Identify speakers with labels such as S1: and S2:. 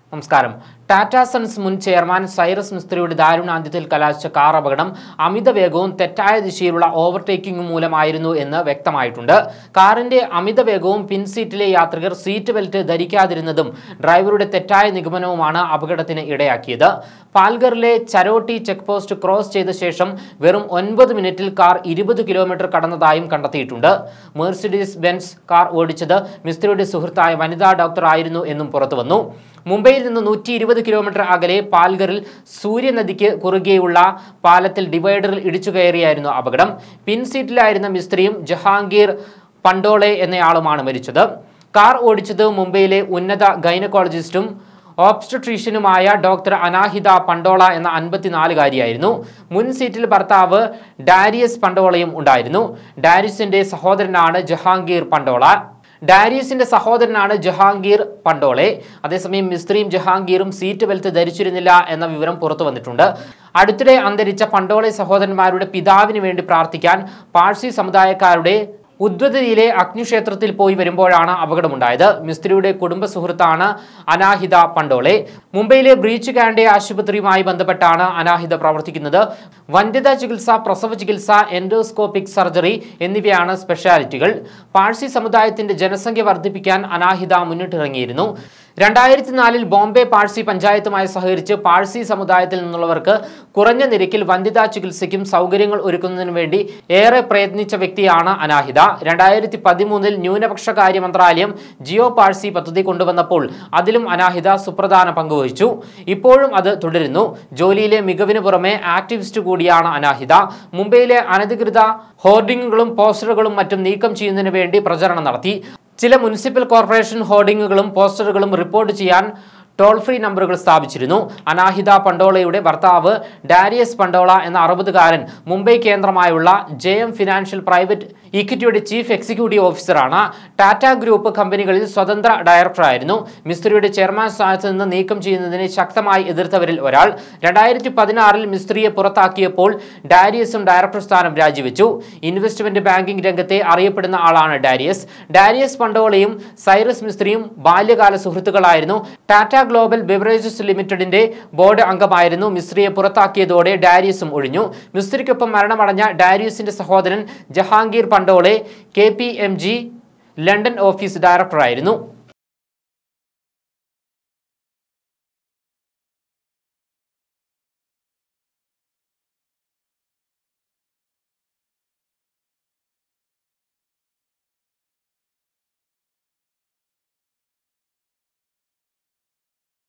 S1: നമസ്കാരം ടാറ്റ സൺസ് മുൻ ചെയർമാൻ സൈറസ് മിസ്ത്രിയുടെ ദാരുണാന്ത്യത്തിൽ കലാശിച്ച കാർ അപകടം അമിത വേഗവും തെറ്റായ ദിശയിലുള്ള ഓവർടേക്കിംഗും മൂലമായിരുന്നു എന്ന് വ്യക്തമായിട്ടുണ്ട് കാറിന്റെ അമിത വേഗവും പിൻസീറ്റിലെ യാത്രികർ സീറ്റ് ബെൽറ്റ് ധരിക്കാതിരുന്നതും ഡ്രൈവറുടെ തെറ്റായ നിഗമനവുമാണ് അപകടത്തിന് ഇടയാക്കിയത് പാൽഗറിലെ ചരോട്ടി ചെക്ക് പോസ്റ്റ് ക്രോസ് ചെയ്ത ശേഷം വെറും ഒൻപത് മിനിറ്റിൽ കാർ ഇരുപത് കിലോമീറ്റർ കടന്നതായും കണ്ടെത്തിയിട്ടുണ്ട് മെർസിഡീസ് ബെൻസ് കാർ ഓടിച്ചത് മിസ്ത്രിയുടെ സുഹൃത്തായ വനിതാ ഡോക്ടർ ആയിരുന്നു എന്നും പുറത്തുവന്നു മുംബൈയിൽ നിന്ന് നൂറ്റി ഇരുപത് കിലോമീറ്റർ അകലെ പാൽഗറിൽ സൂര്യനദിക്ക് കുറുകെയുള്ള പാലത്തിൽ ഡിവൈഡറിൽ ഇടിച്ചു കയറിയായിരുന്നു അപകടം പിൻസീറ്റിലായിരുന്ന മിസ്ത്രിയും ജഹാംഗീർ പണ്ടോളെ എന്നയാളുമാണ് മരിച്ചത് കാർ ഓടിച്ചത് മുംബൈയിലെ ഉന്നത ഗൈനക്കോളജിസ്റ്റും ഓബ്സ്റ്റട്രീഷ്യനുമായ ഡോക്ടർ അനാഹിത പണ്ടോള എന്ന അൻപത്തിനാലുകാരിയായിരുന്നു മുൻ സീറ്റിൽ ഭർത്താവ് ഡാരിയസ് പണ്ടോളയും ഉണ്ടായിരുന്നു ഡാരിയസിന്റെ സഹോദരനാണ് ജഹാംഗീർ പണ്ടോള ഡാരിയസിന്റെ സഹോദരനാണ് ജഹാംഗീർ പണ്ടോളെ അതേസമയം മിസ്ത്രിയും ജഹാംഗീറും സീറ്റ് ബെൽറ്റ് ധരിച്ചിരുന്നില്ല എന്ന വിവരം പുറത്തു വന്നിട്ടുണ്ട് അടുത്തിടെ അന്തരിച്ച പണ്ടോളെ സഹോദരന്മാരുടെ പിതാവിന് വേണ്ടി പ്രാർത്ഥിക്കാൻ പാഴ്സി സമുദായക്കാരുടെ ഉദ്വതിയിലെ അഗ്നിക്ഷേത്രത്തിൽ പോയി വരുമ്പോഴാണ് അപകടമുണ്ടായത് മിസ്ത്രിയുടെ കുടുംബ സുഹൃത്താണ് അനാഹിത പണ്ടോളെ മുംബൈയിലെ ബ്രീച്ച് കാൻഡെ ആശുപത്രിയുമായി ബന്ധപ്പെട്ടാണ് അനാഹിത പ്രവർത്തിക്കുന്നത് വന്ധ്യതാ ചികിത്സ പ്രസവ ചികിത്സ എൻഡോസ്കോപ്പിക് സർജറി എന്നിവയാണ് സ്പെഷ്യാലിറ്റികൾ പാഴ്സി സമുദായത്തിന്റെ ജനസംഖ്യ വർദ്ധിപ്പിക്കാൻ അനാഹിത മുന്നിട്ടിറങ്ങിയിരുന്നു രണ്ടായിരത്തി നാലിൽ ബോംബെ പാഴ്സി പഞ്ചായത്തുമായി സഹകരിച്ച് പാഴ്സി സമുദായത്തിൽ നിന്നുള്ളവർക്ക് കുറഞ്ഞ നിരക്കിൽ വന്ധ്യതാ ചികിത്സയ്ക്കും സൗകര്യങ്ങൾ ഒരുക്കുന്നതിനു വേണ്ടി ഏറെ പ്രയത്നിച്ച വ്യക്തിയാണ് അനാഹിത രണ്ടായിരത്തി പതിമൂന്നിൽ ന്യൂനപക്ഷകാര്യ മന്ത്രാലയം ജിയോ പാഴ്സി പദ്ധതി കൊണ്ടുവന്നപ്പോൾ അതിലും അനാഹിത സുപ്രധാന പങ്കുവഹിച്ചു ഇപ്പോഴും അത് തുടരുന്നു ജോലിയിലെ മികവിന് പുറമെ ആക്ടിവിസ്റ്റ് കൂടിയാണ് അനാഹിത മുംബൈയിലെ അനധികൃത ഹോർഡിങ്ങുകളും പോസ്റ്ററുകളും മറ്റും നീക്കം ചെയ്യുന്നതിന് വേണ്ടി പ്രചരണം നടത്തി ചില മുനിസിപ്പൽ കോർപ്പറേഷൻ ഹോർഡിങ്ങുകളും പോസ്റ്ററുകളും റിപ്പോർട്ട് ചെയ്യാൻ ടോൾ ഫ്രീ നമ്പറുകൾ സ്ഥാപിച്ചിരുന്നു അനാഹിത പണ്ടോളയുടെ ഭർത്താവ് ഡാരിയസ് പണ്ടോള എന്ന അറുപതുകാരൻ മുംബൈ കേന്ദ്രമായുള്ള ജെ എം ഫിനാൻഷ്യൽ പ്രൈവറ്റ് ഇക്വിറ്റിയുടെ ചീഫ് എക്സിക്യൂട്ടീവ് ഓഫീസറാണ് ടാറ്റ ഗ്രൂപ്പ് കമ്പനികളിൽ സ്വതന്ത്ര ഡയറക്ടറായിരുന്നു മിസ്ത്രിയുടെ ചെയർമാൻ സ്ഥാനത്ത് നിന്ന് നീക്കം ചെയ്യുന്നതിനെ ശക്തമായി എതിർത്തവരിൽ ഒരാൾ രണ്ടായിരത്തി പതിനാറിൽ മിസ്ത്രിയെ പുറത്താക്കിയപ്പോൾ ഡാരിയസും ഡയറക്ടർ സ്ഥാനം രാജിവെച്ചു ഇൻവെസ്റ്റ്മെന്റ് ബാങ്കിംഗ് രംഗത്തെ അറിയപ്പെടുന്ന ആളാണ് ഡാരിയസ് ഡാരിയസ് പണ്ടോളയും സൈറസ് മിസ്ത്രിയും ബാല്യകാല സുഹൃത്തുക്കളായിരുന്നു ടാറ്റ ഗ്ലോബൽ ബെവറേജസ് ലിമിറ്റഡിന്റെ ബോർഡ് അംഗമായിരുന്നു മിസ്ത്രിയെ പുറത്താക്കിയതോടെ ഡാരിയസും ഒഴിഞ്ഞു മിസ്ത്രിക്കൊപ്പം മരണമടഞ്ഞ ഡാരിയസിന്റെ സഹോദരൻ ജഹാംഗീർ പണ്ടോളെ കെ ലണ്ടൻ ഓഫീസ് ഡയറക്ടറായിരുന്നു